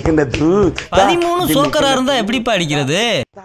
பதிமூணு சோக்கரா இருந்தா எப்படிப்பா அடிக்கிறது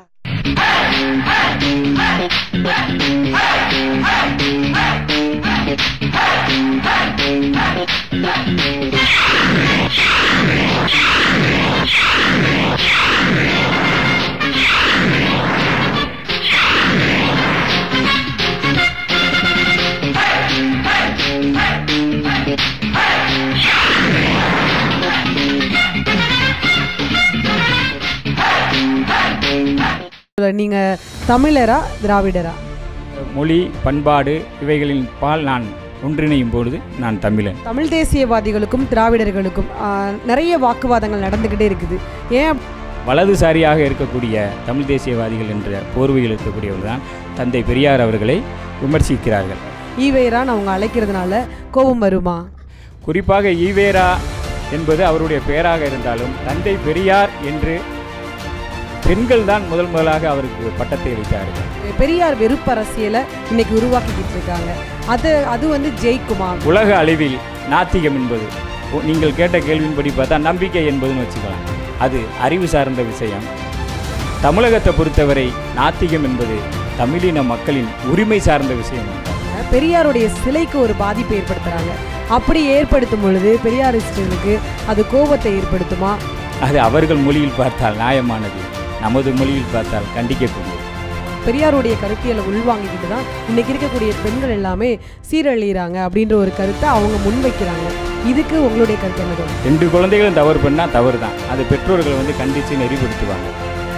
நீங்க தமிழரா திராவிடரா மொழி பண்பாடு இவைகளின் பால் நான் ஒன்றிணையும் பொழுது நான் தமிழன் தமிழ் தேசியவாதிகளுக்கும் திராவிடர்களுக்கும் ஆ, நிறைய வாக்குவாதங்கள் நடந்துக்கிட்டே இருக்குது ஏன் அப்- வலதுசாரியாக இருக்கக்கூடிய தமிழ் தேசியவாதிகள் என்ற போர்வையில் இருக்கக்கூடியவர்கள் தான் தந்தை பெரியார் அவர்களை விமர்சிக்கிறார்கள் ஈவேரான்னு அவங்க அழைக்கிறதுனால கோபம் வருமா குறிப்பாக ஈவேரா என்பது அவருடைய பெயராக இருந்தாலும் தந்தை பெரியார் என்று பெண்கள் தான் முதல் முதலாக அவருக்கு பட்டத்தை வைத்தார்கள் பெரியார் வெறுப்பு அரசியலை இன்னைக்கு உருவாக்கிக்கிட்டு இருக்காங்க அது அது வந்து ஜெயிக்குமா உலக அளவில் நாத்திகம் என்பது ஒ- நீங்கள் கேட்ட கேள்வியின்படி பார்த்தா நம்பிக்கை என்பதுன்னு வச்சுக்கலாம் அது அறிவு சார்ந்த விஷயம் தமிழகத்தை பொறுத்தவரை நாத்திகம் என்பது தமிழின மக்களின் உரிமை சார்ந்த விஷயம் பெரியாருடைய சிலைக்கு ஒரு பாதிப்பு ஏற்படுத்துறாங்க அப்படி ஏற்படுத்தும் பொழுது பெரியாரிஸ்டனுக்கு அது கோபத்தை ஏற்படுத்துமா அது அவர்கள் மொழியில் பார்த்தால் நியாயமானது நமது மொழியில் பார்த்தால் கண்டிக்கக்கூடியது பெரியாருடைய கருத்தியலை உள்வாங்கிக்கிட்டு தான் இன்னைக்கு இருக்கக்கூடிய பெண்கள் எல்லாமே சீரழிகிறாங்க அப்படின்ற ஒரு கருத்தை அவங்க முன்வைக்கிறாங்க இதுக்கு உங்களுடைய கருத்து என்ன தோணுது? ரெண்டு குழந்தைகளும் தவறு பண்ணால் தவறு தான் அது பெற்றோர்கள் வந்து கண்டித்து நெறிப்படுத்துவாங்க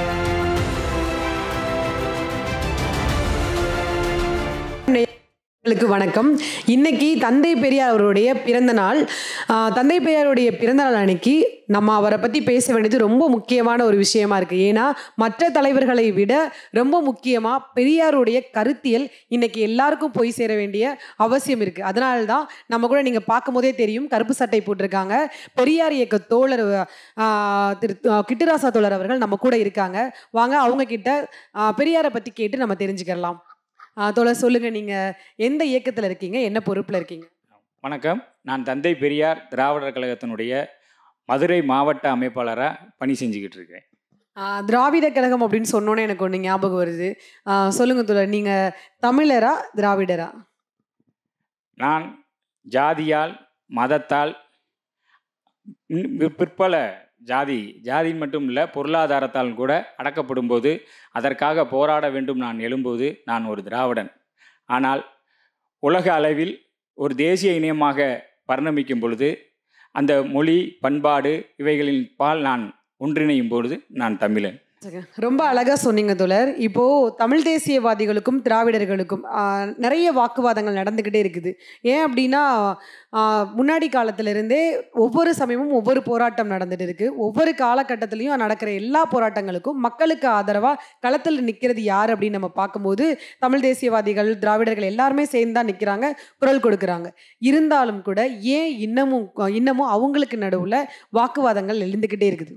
நேயர்களுக்கு வணக்கம் இன்னைக்கு தந்தை பெரியார் அவருடைய பிறந்த நாள் ஆஹ் தந்தை பெரியாருடைய பிறந்த நாள் அன்னைக்கு நம்ம அவரை பற்றி பேச வேண்டியது ரொம்ப முக்கியமான ஒரு விஷயமா இருக்கு ஏன்னா மற்ற தலைவர்களை விட ரொம்ப முக்கியமாக பெரியாருடைய கருத்தியல் இன்னைக்கு எல்லாருக்கும் போய் சேர வேண்டிய அவசியம் இருக்கு அதனால தான் நம்ம கூட நீங்கள் பார்க்கும் போதே தெரியும் கருப்பு சட்டை போட்டிருக்காங்க பெரியார் இயக்க தோழர் ஆஹ் திரு ஆஹ் கிட்டுராசா தோழர் அவர்கள் நம்ம கூட இருக்காங்க வாங்க அவங்க கிட்ட ஆஹ் பெரியாரை பற்றி கேட்டு நம்ம தெரிஞ்சுக்கலாம் ஆஹ் தோழர் சொல்லுங்க நீங்க எந்த இயக்கத்துல இருக்கீங்க என்ன பொறுப்புல இருக்கீங்க வணக்கம் நான் தந்தை பெரியார் திராவிடர் கழகத்தினுடைய மதுரை மாவட்ட அமைப்பாளராக பணி செஞ்சுக்கிட்டு இருக்கேன் ஆஹ் திராவிட கழகம் அப்படின்னு சொன்னோன்னே எனக்கு ஒன்று ஞாபகம் வருது ஆஹ் சொல்லுங்க தோழர் நீங்க தமிழரா திராவிடரா நான் ஜாதியால் மதத்தால் இன்னும் பிற்- பிற்பல ஜாதி ஜாதி மட்டும் இல்லை பொருளாதாரத்தால் கூட அடக்கப்படும் போது அதற்காக போராட வேண்டும் நான் எழும்போது நான் ஒரு திராவிடன் ஆனால் உலக அளவில் ஒரு தேசிய இனமாக பரிணமிக்கும் பொழுது அந்த மொழி பண்பாடு இவைகளின் பால் நான் ஒன்றிணையும் பொழுது நான் தமிழன் ரொம்ப அழகா சொன்னீங்க தோழர் இப்போ தமிழ் தேசியவாதிகளுக்கும் திராவிடர்களுக்கும் ஆஹ் நிறைய வாக்குவாதங்கள் நடந்துக்கிட்டே இருக்குது ஏன் அப்படின்னா ஆஹ் முன்னாடி காலத்துல இருந்தே ஒவ்வொரு சமயமும் ஒவ்வொரு போராட்டம் நடந்துட்டு இருக்கு ஒவ்வொரு காலகட்டத்திலையும் நடக்கிற எல்லா போராட்டங்களுக்கும் மக்களுக்கு ஆதரவா களத்தில் நிக்கிறது யார் அப்படின்னு நம்ம பார்க்கும்போது தமிழ் தேசியவாதிகள் திராவிடர்கள் எல்லாருமே சேர்ந்து தான் நிக்கிறாங்க குரல் கொடுக்குறாங்க இருந்தாலும் கூட ஏன் இன்னமும் இன்னமும் அவங்களுக்கு நடுவுல வாக்குவாதங்கள் எழுந்துக்கிட்டே இருக்குது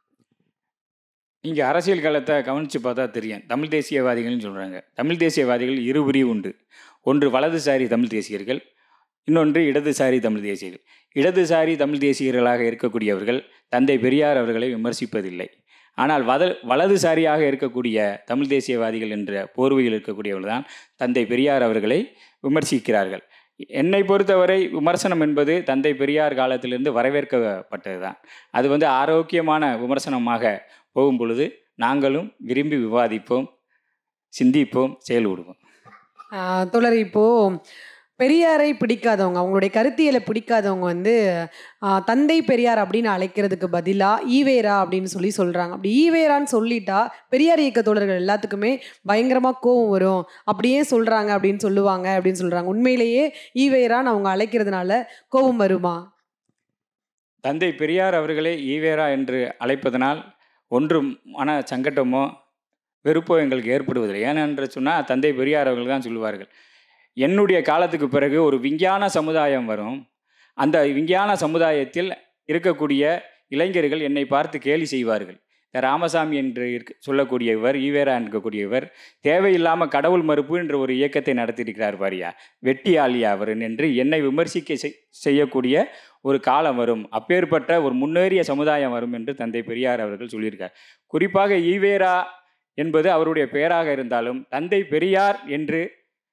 இங்கே அரசியல் காலத்தை கவனித்து பார்த்தா தெரியும் தமிழ் தேசியவாதிகள்னு சொல்கிறாங்க தமிழ் தேசியவாதிகள் இரு பிரிவு உண்டு ஒன்று வலதுசாரி தமிழ் தேசியர்கள் இன்னொன்று இடதுசாரி தமிழ் தேசியர்கள் இடதுசாரி தமிழ் தேசியர்களாக இருக்கக்கூடியவர்கள் தந்தை பெரியார் அவர்களை விமர்சிப்பதில்லை ஆனால் வத வலதுசாரியாக இருக்கக்கூடிய தமிழ் தேசியவாதிகள் என்ற போர்வையில் இருக்கக்கூடியவர்கள் தான் தந்தை பெரியார் அவர்களை விமர்சிக்கிறார்கள் என்னை பொறுத்தவரை விமர்சனம் என்பது தந்தை பெரியார் காலத்திலிருந்து வரவேற்கப்பட்டது தான் அது வந்து ஆரோக்கியமான விமர்சனமாக போகும் பொழுது நாங்களும் விரும்பி விவாதிப்போம் சிந்திப்போம் செயல்படுவோம் ஆஹ் தோழர் இப்போ பெரியாரை பிடிக்காதவங்க அவங்களுடைய கருத்தியலை பிடிக்காதவங்க வந்து ஆஹ் தந்தை பெரியார் அப்படின்னு அழைக்கிறதுக்கு பதிலா ஈவேரா அப்படின்னு சொல்லி சொல்றாங்க அப்படி ஈவேரான்னு சொல்லிட்டா பெரியார் இயக்க தோழர்கள் எல்லாத்துக்குமே பயங்கரமா கோவம் வரும் அப்படியே சொல்றாங்க அப்படின்னு சொல்லுவாங்க அப்படின்னு சொல்றாங்க உண்மையிலேயே ஈவேரான்னு அவங்க அழைக்கிறதுனால கோபம் வருமா தந்தை பெரியார் அவர்களே ஈவேரா என்று அழைப்பதனால் ஒன்றும் மன சங்கட்டமோ வெறுப்போ எங்களுக்கு ஏற்படுவதில்லை ஏனென்று சொன்னால் தந்தை பெரியார் அவர்கள் தான் சொல்லுவார்கள் என்னுடைய காலத்துக்கு பிறகு ஒரு விஞ்ஞான சமுதாயம் வரும் அந்த விஞ்ஞான சமுதாயத்தில் இருக்கக்கூடிய இளைஞர்கள் என்னை பார்த்து கேலி செய்வார்கள் இந்த ராமசாமி என்று இருக்க சொல்லக்கூடியவர் ஈவேரா இருக்கக்கூடியவர் தேவையில்லாமல் கடவுள் மறுப்பு என்ற ஒரு இயக்கத்தை நடத்தியிருக்கிறார் பாரியா வெட்டி ஆலியா அவர் என்று என்னை விமர்சிக்க செய்- செய்யக்கூடிய ஒரு காலம் வரும் அப்பேற்பட்ட ஒரு முன்னேறிய சமுதாயம் வரும் என்று தந்தை பெரியார் அவர்கள் சொல்லியிருக்கார் குறிப்பாக ஈவேரா என்பது அவருடைய பெயராக இருந்தாலும் தந்தை பெரியார் என்று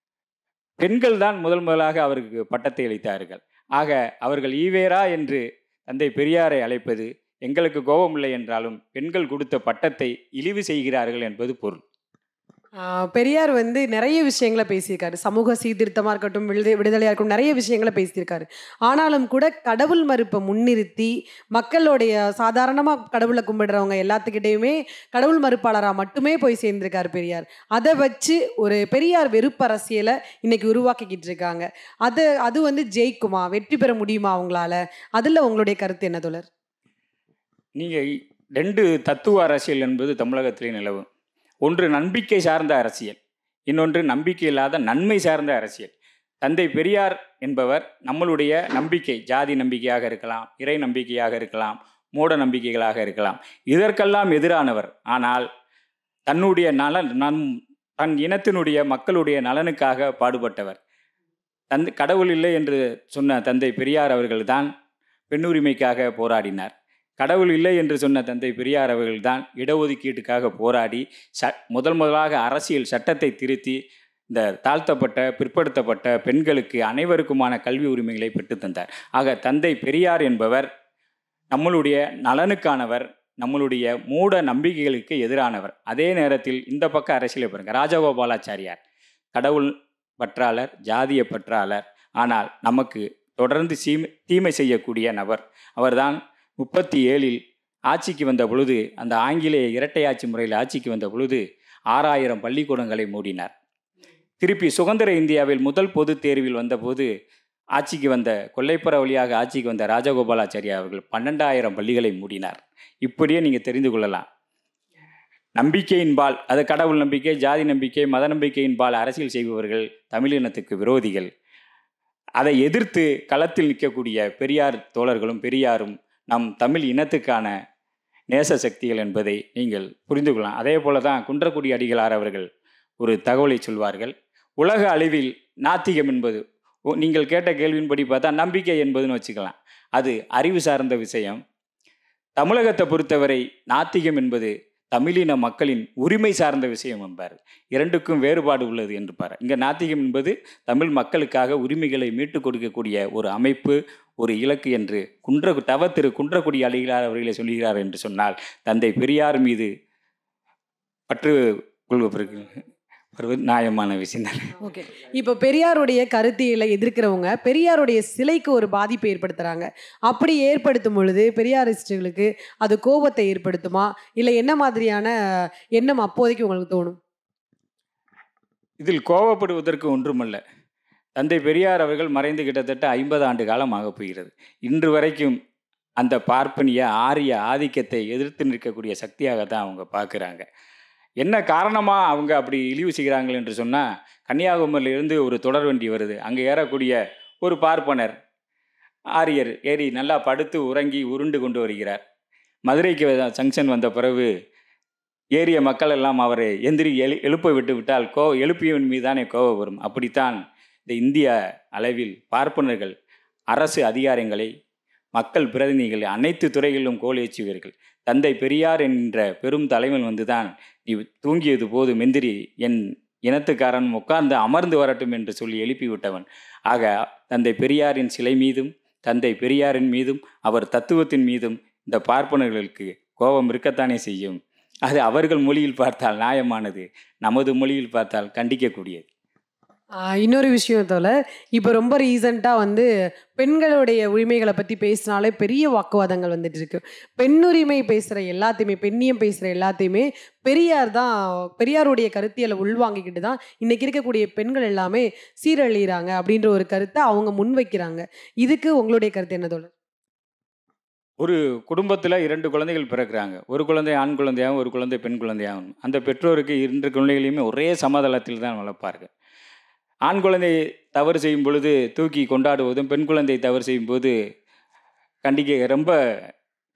பெண்கள் தான் முதல் முதலாக அவருக்கு பட்டத்தை அளித்தார்கள் ஆக அவர்கள் ஈவேரா என்று தந்தை பெரியாரை அழைப்பது எங்களுக்கு கோபம் இல்லை என்றாலும் பெண்கள் கொடுத்த பட்டத்தை இழிவு செய்கிறார்கள் என்பது பொருள் ஆஹ் பெரியார் வந்து நிறைய விஷயங்களை பேசியிருக்காரு சமூக சீர்திருத்தமாக இருக்கட்டும் விடுதலை விடுதலையாக இருக்கட்டும் நிறைய விஷயங்களை பேசியிருக்காரு ஆனாலும் கூட கடவுள் மறுப்பை முன்னிறுத்தி மக்களுடைய சாதாரணமாக கடவுளை கும்பிடுறவங்க எல்லாத்துக்கிட்டையுமே கடவுள் மறுப்பாளராக மட்டுமே போய் சேர்ந்திருக்காரு பெரியார் அதை வச்சு ஒரு பெரியார் வெறுப்பு அரசியலை இன்னைக்கு உருவாக்கிக்கிட்டு இருக்காங்க அது அது வந்து ஜெயிக்குமா வெற்றி பெற முடியுமா அவங்களால அதில் உங்களுடைய கருத்து என்ன தோழர் நீங்கள் ரெண்டு தத்துவ அரசியல் என்பது தமிழகத்திலே நிலவும் ஒன்று நம்பிக்கை சார்ந்த அரசியல் இன்னொன்று நம்பிக்கை இல்லாத நன்மை சார்ந்த அரசியல் தந்தை பெரியார் என்பவர் நம்மளுடைய நம்பிக்கை ஜாதி நம்பிக்கையாக இருக்கலாம் இறை நம்பிக்கையாக இருக்கலாம் மூட நம்பிக்கைகளாக இருக்கலாம் இதற்கெல்லாம் எதிரானவர் ஆனால் தன்னுடைய நலன் நம் தன் இனத்தினுடைய மக்களுடைய நலனுக்காக பாடுபட்டவர் தந்தை கடவுள் இல்லை என்று சொன்ன தந்தை பெரியார் அவர்கள்தான் பெண்ணுரிமைக்காக போராடினார் கடவுள் இல்லை என்று சொன்ன தந்தை பெரியார் அவர்கள்தான் இடஒதுக்கீட்டுக்காக போராடி ச முதல் முதலாக அரசியல் சட்டத்தை திருத்தி இந்த தாழ்த்தப்பட்ட பிற்படுத்தப்பட்ட பெண்களுக்கு அனைவருக்குமான கல்வி உரிமைகளை பெற்றுத் தந்தார் ஆக தந்தை பெரியார் என்பவர் நம்மளுடைய நலனுக்கானவர் நம்மளுடைய மூட நம்பிக்கைகளுக்கு எதிரானவர் அதே நேரத்தில் இந்த பக்க அரசியலை பாருங்க ராஜகோபாலாச்சாரியார் கடவுள் பற்றாளர் ஜாதிய பற்றாளர் ஆனால் நமக்கு தொடர்ந்து சீமை தீமை செய்யக்கூடிய நபர் அவர்தான் முப்பத்தி ஏழில் ஆட்சிக்கு வந்த பொழுது அந்த ஆங்கிலேய இரட்டை ஆட்சி முறையில் ஆட்சிக்கு வந்த பொழுது ஆறாயிரம் பள்ளிக்கூடங்களை மூடினார் திருப்பி சுதந்திர இந்தியாவில் முதல் பொதுத் தேர்வில் வந்தபோது ஆட்சிக்கு வந்த கொல்லைப்புற வழியாக ஆட்சிக்கு வந்த ராஜகோபாலாச்சாரியா அவர்கள் பன்னெண்டாயிரம் பள்ளிகளை மூடினார் இப்படியே நீங்கள் தெரிந்து கொள்ளலாம் நம்பிக்கையின்பால் அது கடவுள் நம்பிக்கை ஜாதி நம்பிக்கை மத நம்பிக்கையின்பால் அரசியல் செய்பவர்கள் தமிழினத்துக்கு விரோதிகள் அதை எதிர்த்து களத்தில் நிற்கக்கூடிய பெரியார் தோழர்களும் பெரியாரும் நம் தமிழ் இனத்துக்கான நேச சக்திகள் என்பதை நீங்கள் புரிந்து கொள்ளலாம் அதே போல தான் குன்றக்குடி அடிகளார் அவர்கள் ஒரு தகவலை சொல்வார்கள் உலக அளவில் நாத்திகம் என்பது ஓ, நீங்கள் கேட்ட கேள்வியின்படி பார்த்தா நம்பிக்கை என்பதுன்னு வச்சுக்கலாம் அது அறிவு சார்ந்த விஷயம் தமிழகத்தை பொறுத்தவரை நாத்திகம் என்பது தமிழின மக்களின் உரிமை சார்ந்த விஷயம் என்பார் இரண்டுக்கும் வேறுபாடு உள்ளது என்று பார் இங்கே நாத்திகம் என்பது தமிழ் மக்களுக்காக உரிமைகளை மீட்டுக் கொடுக்கக்கூடிய ஒரு அமைப்பு ஒரு இலக்கு என்று குன்ற தவ திரு குன்றக்குடி அடிகளார் அவர்களை சொல்கிறார் என்று சொன்னால் தந்தை பெரியார் மீது பற்று கொள்வதற்கு வருவது நியாயமான விஷயம் தான் ஓகே இப்போ பெரியாருடைய கருத்தியலை எதிர்க்கிறவங்க பெரியாருடைய சிலைக்கு ஒரு பாதிப்பை ஏற்படுத்துறாங்க அப்படி ஏற்படுத்தும் பொழுது பெரியாரிஸ்டுகளுக்கு அது கோபத்தை ஏற்படுத்துமா இல்லை என்ன மாதிரியான எண்ணம் அப்போதைக்கு உங்களுக்கு தோணும் இதில் கோபப்படுவதற்கு ஒன்றுமல்ல தந்தை பெரியார் அவர்கள் மறைந்து கிட்டத்தட்ட ஐம்பது ஆண்டு காலம் ஆகப் போகிறது இன்று வரைக்கும் அந்த பார்ப்பனிய ஆரிய ஆதிக்கத்தை எதிர்த்து நிற்கக்கூடிய சக்தியாக தான் அவங்க பார்க்குறாங்க என்ன காரணமாக அவங்க அப்படி இழிவு செய்கிறாங்கள் என்று சொன்னால் கன்னியாகுமரியிலிருந்து ஒரு தொடர் வண்டி வருது அங்கே ஏறக்கூடிய ஒரு பார்ப்பனர் ஆரியர் ஏறி நல்லா படுத்து உறங்கி உருண்டு கொண்டு வருகிறார் மதுரைக்கு வ- ஜங்ஷன் வந்த பிறகு ஏறிய மக்கள் எல்லாம் அவரை எந்திரி எழு எழுப்ப விட்டு விட்டால் கோ எழுப்பியவன் மீதானே கோபம் வரும் அப்படித்தான் இந்த இந்திய அளவில் பார்ப்பனர்கள் அரசு அதிகாரங்களை மக்கள் பிரதிநிதிகள் அனைத்து துறைகளிலும் கோல் ஏற்றுவீர்கள் தந்தை பெரியார் என்ற பெரும் தலைவன் வந்துதான் நீ தூங்கியது போது மெந்திரி என் இனத்துக்காரன் உட்கார்ந்து அமர்ந்து வரட்டும் என்று சொல்லி எழுப்பி விட்டவன் ஆக தந்தை பெரியாரின் சிலை மீதும் தந்தை பெரியாரின் மீதும் அவர் தத்துவத்தின் மீதும் இந்த பார்ப்பனர்களுக்கு கோபம் இருக்கத்தானே செய்யும் அது அவர்கள் மொழியில் பார்த்தால் நியாயமானது நமது மொழியில் பார்த்தால் கண்டிக்கக்கூடியது ஆஹ் இன்னொரு விஷயம் தோல இப்போ ரொம்ப ரீசண்டாக வந்து பெண்களுடைய உரிமைகளை பற்றி பேசினாலே பெரிய வாக்குவாதங்கள் வந்துட்டு இருக்கு பெண்ணுரிமை பேசுகிற எல்லாத்தையுமே பெண்ணியம் பேசுகிற எல்லாத்தையுமே பெரியார் தான் பெரியாருடைய கருத்தியலை உள்வாங்கிக்கிட்டு தான் இன்னைக்கு இருக்கக்கூடிய பெண்கள் எல்லாமே சீரழிகிறாங்க அப்படின்ற ஒரு கருத்தை அவங்க முன்வைக்கிறாங்க இதுக்கு உங்களுடைய கருத்து என்ன தோழர் ஒரு குடும்பத்தில் இரண்டு குழந்தைகள் பிறக்கிறாங்க ஒரு குழந்தை ஆண் குழந்தையாகவும் ஒரு குழந்தை பெண் குழந்தையாகவும் அந்த பெற்றோருக்கு இரண்டு குழந்தைகளையுமே ஒரே சமதளத்தில் தான் வளர்ப்பார்கள் ஆண் குழந்தை தவறு செய்யும் பொழுது தூக்கி கொண்டாடுவதும் பெண் குழந்தை தவறு செய்யும் போது கண்டிக்க ரொம்ப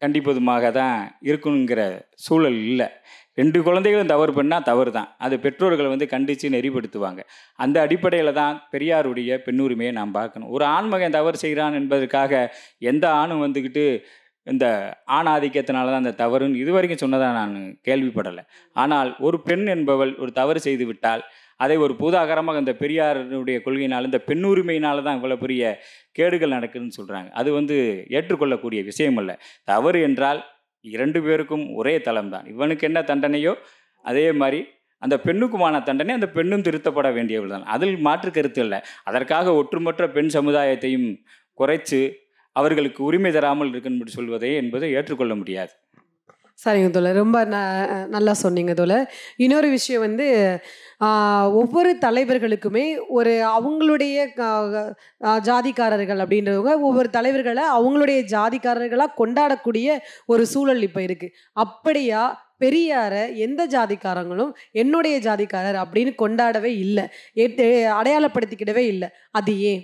கண்டிப்பதுமாக தான் இருக்கணுங்கிற சூழல் இல்லை ரெண்டு குழந்தைகளும் தவறு பண்ணால் தவறு தான் அது பெற்றோர்கள் வந்து கண்டித்து நெறிப்படுத்துவாங்க அந்த அடிப்படையில் தான் பெரியாருடைய பெண்ணுரிமையை நாம் பார்க்கணும் ஒரு ஆண்மகன் தவறு செய்கிறான் என்பதற்காக எந்த ஆணும் வந்துக்கிட்டு இந்த ஆண் ஆதிக்கத்தினால தான் அந்த தவறுன்னு இது வரைக்கும் சொன்னதாக நான் கேள்விப்படலை ஆனால் ஒரு பெண் என்பவள் ஒரு தவறு செய்து விட்டால் அதை ஒரு பூதாகரமாக இந்த பெரியாருடைய கொள்கையினால் இந்த பெண்ணுரிமையினால தான் இவ்வளோ பெரிய கேடுகள் நடக்குதுன்னு சொல்கிறாங்க அது வந்து ஏற்றுக்கொள்ளக்கூடிய விஷயம் அல்ல தவறு என்றால் இரண்டு பேருக்கும் ஒரே தளம் தான் இவனுக்கு என்ன தண்டனையோ அதே மாதிரி அந்த பெண்ணுக்குமான தண்டனை அந்த பெண்ணும் திருத்தப்பட வேண்டியவள் தான் அதில் மாற்று கருத்து இல்லை அதற்காக ஒற்றுமற்ற பெண் சமுதாயத்தையும் குறைத்து அவர்களுக்கு உரிமை தராமல் இருக்குன்னு சொல்வதே என்பதை ஏற்றுக்கொள்ள முடியாது சரிங்க தோழர் ரொம்ப ந நல்லா சொன்னீங்க தோழர் இன்னொரு விஷயம் வந்து ஆஹ், ஒவ்வொரு தலைவர்களுக்குமே ஒரு அவங்களுடைய க- ஆஹ், ஜாதிக்காரர்கள் அப்படின்றவங்க ஒவ்வொரு தலைவர்களை அவங்களுடைய ஜாதிக்காரர்களாக கொண்டாடக்கூடிய ஒரு சூழல் இப்போ இருக்கு அப்படியா பெரியாரை எந்த ஜாதிக்காரங்களும் என்னுடைய ஜாதிக்காரர் அப்படின்னு கொண்டாடவே இல்லை அடையாளப்படுத்திக்கிடவே இல்லை அது ஏன்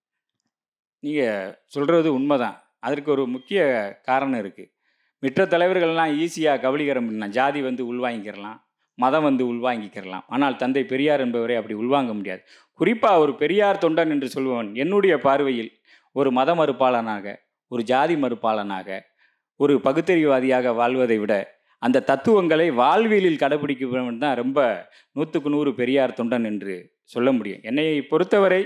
நீங்கள் சொல்கிறது உண்மைதான் அதற்கு ஒரு முக்கிய காரணம் இருக்குது மற்ற தலைவர்கள்லாம் ஈஸியாக கபலீகரம் பண்ணலாம் ஜாதி வந்து உள்வாங்கிக்கிறலாம் மதம் வந்து உள்வாங்கிக்கிறலாம் ஆனால் தந்தை பெரியார் என்பவரை அப்படி உள்வாங்க முடியாது குறிப்பாக ஒரு பெரியார் தொண்டன் என்று சொல்பவன் என்னுடைய பார்வையில் ஒரு மத மறுப்பாளனாக ஒரு ஜாதி மறுப்பாளனாக ஒரு பகுத்தறிவாதியாக வாழ்வதை விட அந்த தத்துவங்களை வாழ்வியலில் கடைபிடிக்கிறவன் தான் ரொம்ப நூற்றுக்கு நூறு பெரியார் தொண்டன் என்று சொல்ல முடியும் என்னை பொறுத்தவரை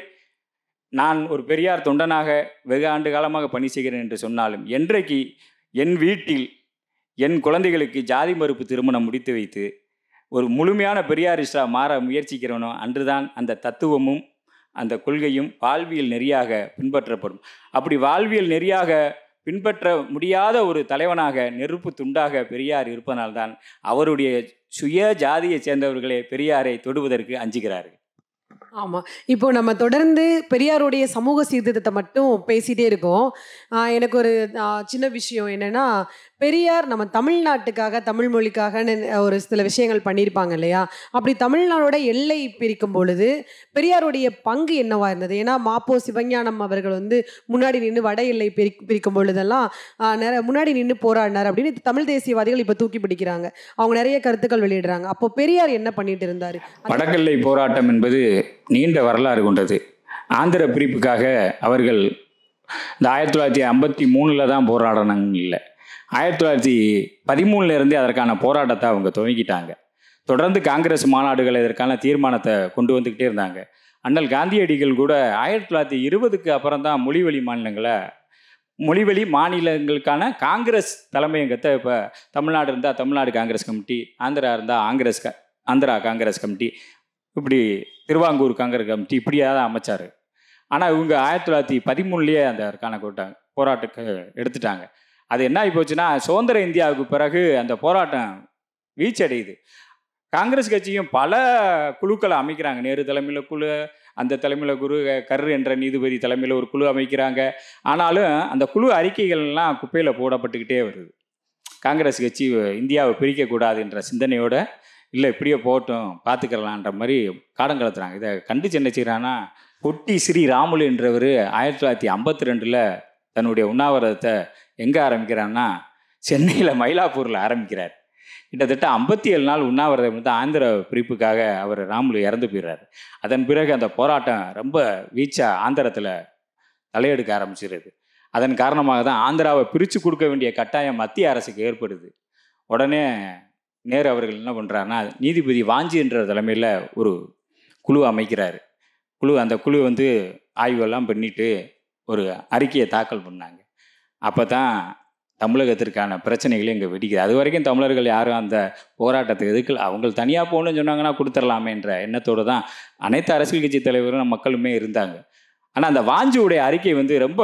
நான் ஒரு பெரியார் தொண்டனாக வெகு ஆண்டு காலமாக பணி செய்கிறேன் என்று சொன்னாலும் என்றைக்கு என் வீட்டில் என் குழந்தைகளுக்கு ஜாதி மறுப்பு திருமணம் முடித்து வைத்து ஒரு முழுமையான பெரியாரிஸ்டா மாற முயற்சிக்கிறவனோ அன்றுதான் அந்த தத்துவமும் அந்த கொள்கையும் வாழ்வியல் நெறியாக பின்பற்றப்படும் அப்படி வாழ்வியல் நெறியாக பின்பற்ற முடியாத ஒரு தலைவனாக நெருப்பு துண்டாக பெரியார் இருப்பதனால்தான் அவருடைய சுய ஜாதியைச் சேர்ந்தவர்களே பெரியாரை தொடுவதற்கு அஞ்சுகிறார்கள் ஆமாம் இப்போ நம்ம தொடர்ந்து பெரியாருடைய சமூக சீர்திருத்தத்தை மட்டும் பேசிட்டே இருக்கோம் ஆஹ் எனக்கு ஒரு ஆஹ் சின்ன விஷயம் என்னன்னா பெரியார் நம்ம தமிழ்நாட்டுக்காக தமிழ் மொழிக்காகன்னு ஒரு சில விஷயங்கள் பண்ணியிருப்பாங்க இல்லையா அப்படி தமிழ்நாடோட எல்லை பிரிக்கும் பொழுது பெரியாருடைய பங்கு என்னவா இருந்தது ஏன்னா மாப்போ சிவஞானம் அவர்கள் வந்து முன்னாடி நின்று வட எல்லை பிரி பிரிக்கும் பொழுதெல்லாம் ஆஹ் நிறைய முன்னாடி நின்று போராடினார் அப்படின்னு தமிழ் தேசியவாதிகள் இப்போ தூக்கி பிடிக்கிறாங்க அவங்க நிறைய கருத்துக்கள் வெளியிடுறாங்க அப்போ பெரியார் என்ன பண்ணிட்டு இருந்தாரு வடகல்லை போராட்டம் என்பது நீண்ட வரலாறு கொண்டது ஆந்திர பிரிப்புக்காக அவர்கள் இந்த ஆயிரத்தி தொள்ளாயிரத்தி ஐம்பத்தி மூணில் தான் போராடினாங்க இல்லை ஆயிரத்தி தொள்ளாயிரத்தி பதிமூணுல இருந்தே அதற்கான போராட்டத்தை அவங்க துவங்கிட்டாங்க தொடர்ந்து காங்கிரஸ் மாநாடுகள் இதற்கான தீர்மானத்தை கொண்டு வந்துக்கிட்டே இருந்தாங்க அண்ணல் காந்தியடிகள் கூட ஆயிரத்தி தொள்ளாயிரத்தி இருபதுக்கு அப்புறம் தான் மொழிவழி மாநிலங்களை மொழிவழி மாநிலங்களுக்கான காங்கிரஸ் தலைமையகத்தை இப்போ தமிழ்நாடு இருந்தால் தமிழ்நாடு காங்கிரஸ் கமிட்டி ஆந்திரா இருந்தால் ஆங்கிரஸ் க ஆந்திரா காங்கிரஸ் கமிட்டி இப்படி திருவாங்கூர் காங்கிரஸ் கமிட்டி இப்படியாக தான் அமைச்சார் ஆனால் இவங்க ஆயிரத்தி தொள்ளாயிரத்தி பதிமூணுலேயே அந்த அதற்கான கூட்டம் போராட்டத்தை எடுத்துட்டாங்க அது என்ன ஆகி போச்சுன்னா சுதந்திர இந்தியாவுக்கு பிறகு அந்த போராட்டம் வீச்சடையுது காங்கிரஸ் கட்சியும் பல குழுக்களை அமைக்கிறாங்க நேரு தலைமையில் குழு அந்த தலைமையில் குரு கரு என்ற நீதிபதி தலைமையில் ஒரு குழு அமைக்கிறாங்க ஆனாலும் அந்த குழு அறிக்கைகள்லாம் குப்பையில் போடப்பட்டுக்கிட்டே வருது காங்கிரஸ் கட்சி இந்தியாவை பிரிக்கக்கூடாது என்ற சிந்தனையோட இல்லை இப்படியே போகட்டும் பார்த்துக்கிறலான்ற மாதிரி காடம் கலத்துறாங்க இதை கண்டிச்சு என்ன செய்கிறான்னா பொட்டி ஸ்ரீ ராமுலு என்றவர் ஆயிரத்தி தொள்ளாயிரத்தி ஐம்பத்தி ரெண்டில் தன்னுடைய உண்ணாவிரதத்தை எங்கே ஆரம்பிக்கிறான்னா சென்னையில் மயிலாப்பூரில் ஆரம்பிக்கிறார் கிட்டத்தட்ட ஐம்பத்தி ஏழு நாள் உண்ணாவிரதம் வந்து ஆந்திர பிரிப்புக்காக அவர் ராமுலு இறந்து போயிடுறாரு அதன் பிறகு அந்த போராட்டம் ரொம்ப வீச்சா ஆந்திரத்தில் தலையெடுக்க ஆரம்பிச்சிருது அதன் காரணமாக தான் ஆந்திராவை பிரித்து கொடுக்க வேண்டிய கட்டாயம் மத்திய அரசுக்கு ஏற்படுது உடனே நேரு அவர்கள் என்ன பண்ணுறாருன்னா நீதிபதி வாஞ்சி என்ற தலைமையில் ஒரு குழு அமைக்கிறாரு குழு அந்த குழு வந்து ஆய்வெல்லாம் பண்ணிட்டு ஒரு அறிக்கையை தாக்கல் பண்ணாங்க அப்போ தான் தமிழகத்திற்கான பிரச்சனைகளே இங்கே வெடிக்குது அது வரைக்கும் தமிழர்கள் யாரும் அந்த போராட்டத்துக்கு எதுக்கல அவங்க தனியாக போகணும்னு சொன்னாங்கன்னா கொடுத்துடலாமே என்ற எண்ணத்தோடு தான் அனைத்து அரசியல் கட்சி தலைவரும் மக்களுமே இருந்தாங்க ஆனால் அந்த வாஞ்சியுடைய அறிக்கை வந்து ரொம்ப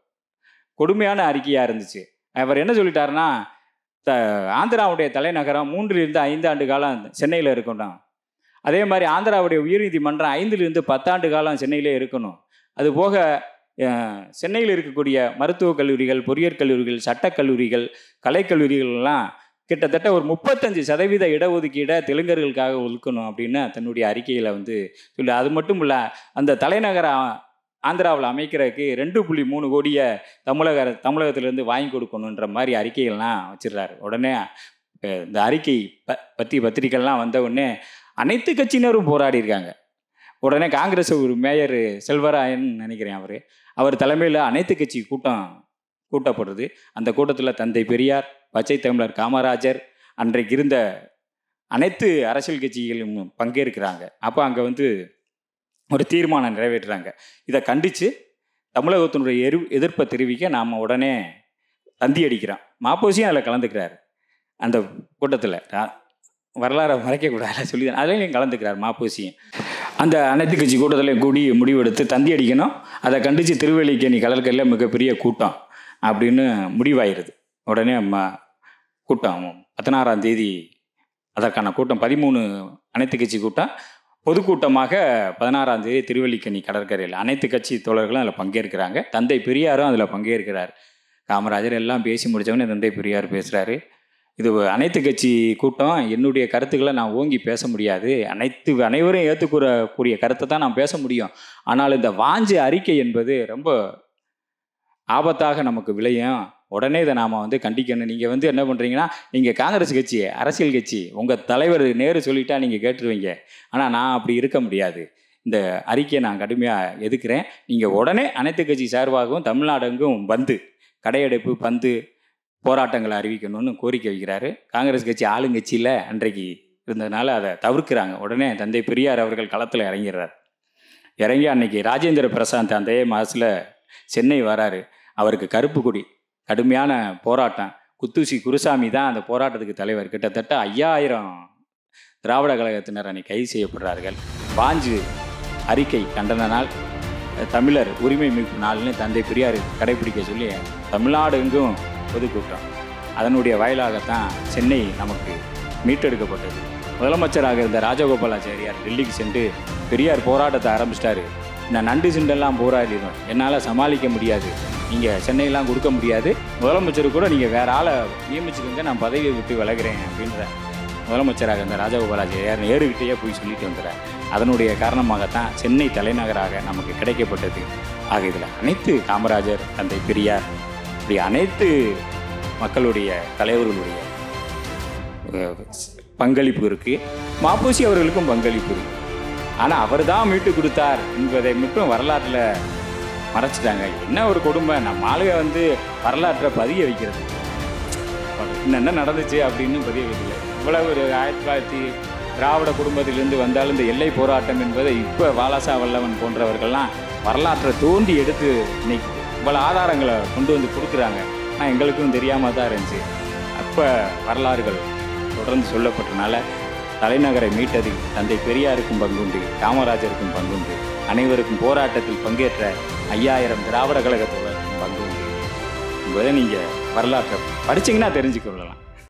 கொடுமையான அறிக்கையாக இருந்துச்சு அவர் என்ன சொல்லிட்டாருன்னா த ஆந்திராவுடைய தலைநகரம் மூன்றிலிருந்து ஐந்து ஆண்டு காலம் சென்னையில் இருக்கணும் அதே மாதிரி ஆந்திராவுடைய உயர்நீதிமன்றம் ஐந்திலிருந்து பத்தாண்டு காலம் சென்னையிலே இருக்கணும் அது போக அஹ், சென்னையில் இருக்கக்கூடிய மருத்துவக் கல்லூரிகள் பொறியியற் கல்லூரிகள் சட்டக் கல்லூரிகள் கலைக்கல்லூரிகள்லாம் கிட்டத்தட்ட ஒரு முப்பத்தஞ்சு சதவீத இடஒதுக்கீடை தெலுங்கர்களுக்காக ஒதுக்கணும் அப்படின்னு தன்னுடைய அறிக்கையில் வந்து சொல்லி அது மட்டும் இல்லை அந்த தலைநகர ஆந்திராவில் அமைக்கிறதுக்கு ரெண்டு புள்ளி மூணு கோடியை தமிழக அரசு- தமிழகத்திலிருந்து வாங்கி கொடுக்கணுன்ற மாதிரி அறிக்கைகள்லாம் வச்சிடுறாரு உடனே அஹ், இந்த அறிக்கை ப பற்றி பத்திரிக்கைலாம் வந்த உடனே அனைத்து கட்சியினரும் போராடி இருக்காங்க உடனே காங்கிரஸ் ஒரு மேயர் செல்வராயன் நினைக்கிறேன் அவர் அவர் தலைமையில் அனைத்து கட்சி கூட்டம் கூட்டப்படுறது அந்த கூட்டத்தில் தந்தை பெரியார் பச்சை தமிழர் காமராஜர் அன்றைக்கு இருந்த அனைத்து அரசியல் கட்சிகளும் பங்கேற்கிறாங்க அப்போ அங்கே வந்து ஒரு தீர்மானம் நிறைவேற்றுறாங்க இதை கண்டித்து தமிழகத்தினுடைய எரு எதிர்ப்பை தெரிவிக்க நாம் உடனே தந்தி அடிக்கிறோம் மாப்போசியும் அதில் கலந்துக்கிறார் அந்த கூட்டத்தில் வரலாறை மறைக்கக்கூடாது சொல்லி அதுலேயும் கலந்துக்கிறார் மாப்போசியும் அந்த அனைத்து கட்சி கூட்டத்தில் கூடி முடிவெடுத்து தந்தி அடிக்கணும் அதை கண்டித்து திருவல்லிக்கேணி கடற்கரையில் மிகப்பெரிய கூட்டம் அப்படின்னு முடிவாயிருது உடனே ம கூட்டம் பதினாறாம் தேதி அதற்கான கூட்டம் பதிமூணு அனைத்து கட்சி கூட்டம் பொதுக்கூட்டமாக பதினாறாம் தேதி திருவல்லிக்கேணி கடற்கரையில் அனைத்து கட்சி தோழர்களும் அதில் பங்கேற்கிறாங்க தந்தை பெரியாரும் அதில் பங்கேற்கிறார் காமராஜர் எல்லாம் பேசி முடித்தவொடனே தந்தை பெரியார் பேசுகிறாரு இது அனைத்து கட்சி கூட்டம் என்னுடைய கருத்துக்களை நான் ஓங்கி பேச முடியாது அனைத்து அனைவரும் ஏற்றுக்கூற கூடிய கருத்தை தான் நான் பேச முடியும் ஆனால் இந்த வாஞ்சு அறிக்கை என்பது ரொம்ப ஆபத்தாக நமக்கு விளையும் உடனே இதை நாம் வந்து கண்டிக்கணும் நீங்கள் வந்து என்ன பண்ணுறீங்கன்னா நீங்கள் காங்கிரஸ் கட்சி அரசியல் கட்சி உங்கள் தலைவர் நேரு சொல்லிட்டா நீங்கள் கேட்டுருவீங்க ஆனால் நான் அப்படி இருக்க முடியாது இந்த அறிக்கையை நான் கடுமையாக எதுக்குறேன் நீங்கள் உடனே அனைத்து கட்சி சார்பாகவும் தமிழ்நாடெங்கும் வந்து கடையடைப்பு பந்து போராட்டங்களை அறிவிக்கணும்னு கோரிக்கை வைக்கிறாரு காங்கிரஸ் கட்சி ஆளுங்கட்சியில் அன்றைக்கு இருந்ததுனால அதை தவிர்க்கிறாங்க உடனே தந்தை பெரியார் அவர்கள் களத்தில் இறங்கிடுறார் இறங்கி அன்னைக்கு ராஜேந்திர பிரசாந்த் அந்த மாதத்தில் சென்னை வராரு அவருக்கு கருப்பு கொடி கடுமையான போராட்டம் குத்தூசி குருசாமி தான் அந்த போராட்டத்துக்கு தலைவர் கிட்டத்தட்ட ஐயாயிரம் திராவிட கழகத்தினர் அன்னைக்கு கைது செய்யப்படுறார்கள் வாஞ்சு அறிக்கை கண்டன நாள் தமிழர் உரிமை மீட்பு நாள்னு தந்தை பெரியார் கடைபிடிக்க சொல்லி தமிழ்நாடு எங்கும் பொதுக்கூட்டம் அதனுடைய வாயிலாகத்தான் சென்னை நமக்கு மீட்டெடுக்கப்பட்டது முதலமைச்சராக இருந்த ராஜகோபாலாச்சாரியார் டெல்லிக்கு சென்று பெரியார் போராட்டத்தை ஆரம்பிச்சிட்டாரு நான் நண்டு சிண்டெல்லாம் போராடிடும் என்னால் சமாளிக்க முடியாது நீங்கள் சென்னையெல்லாம் கொடுக்க முடியாது முதலமைச்சர் கூட நீங்கள் வேற ஆளை நியமிச்சுக்கோங்க நான் பதவியை விட்டு விலகிறேன் அப்படின்ற முதலமைச்சராக இருந்த ராஜகோபாலாச்சாரியார் நேருகிட்டேயே போய் சொல்லிட்டு வந்துறார் அதனுடைய காரணமாகத்தான் சென்னை தலைநகராக நமக்கு கிடைக்கப்பட்டது ஆக இதில் அனைத்து காமராஜர் தந்தை பெரியார் இப்படி அனைத்து மக்களுடைய தலைவர்களுடைய அஹ், பங்களிப்பு இருக்குது மாப்போசி அவர்களுக்கும் பங்களிப்பு இருக்குது ஆனால் அவர் தான் மீட்டு கொடுத்தார் என்பதை மட்டும் வரலாற்றில் மறைச்சிட்டாங்க என்ன ஒரு கொடுமை நம்ம ஆளுக வந்து வரலாற்றை பதிய வைக்கிறது என்னென்ன நடந்துச்சு அப்படின்னு பதிய வைக்கல இவ்வளவு ஒரு ஆயிரத்தி தொள்ளாயிரத்தி திராவிட குடும்பத்திலிருந்து வந்தாலும் இந்த எல்லை போராட்டம் என்பதை இப்போ வாலாசா வல்லவன் போன்றவர்கள்லாம் வரலாற்றை தோண்டி எடுத்து இன்னைக்கு இவ்வளோ ஆதாரங்களை கொண்டு வந்து கொடுக்குறாங்க ஆனால் எங்களுக்கும் தெரியாமல் தான் இருந்துச்சு அப்போ வரலாறுகள் தொடர்ந்து சொல்லப்பட்டனால தலைநகரை மீட்டதில் தந்தை பெரியாருக்கும் பங்குண்டு காமராஜருக்கும் பங்குண்டு அனைவருக்கும் போராட்டத்தில் பங்கேற்ற ஐயாயிரம் திராவிட கழக தோழருக்கும் பங்குண்டு என்பதை நீங்கள் வரலாற்றை படிச்சீங்கன்னா தெரிஞ்சுக்க கொள்ளலாம்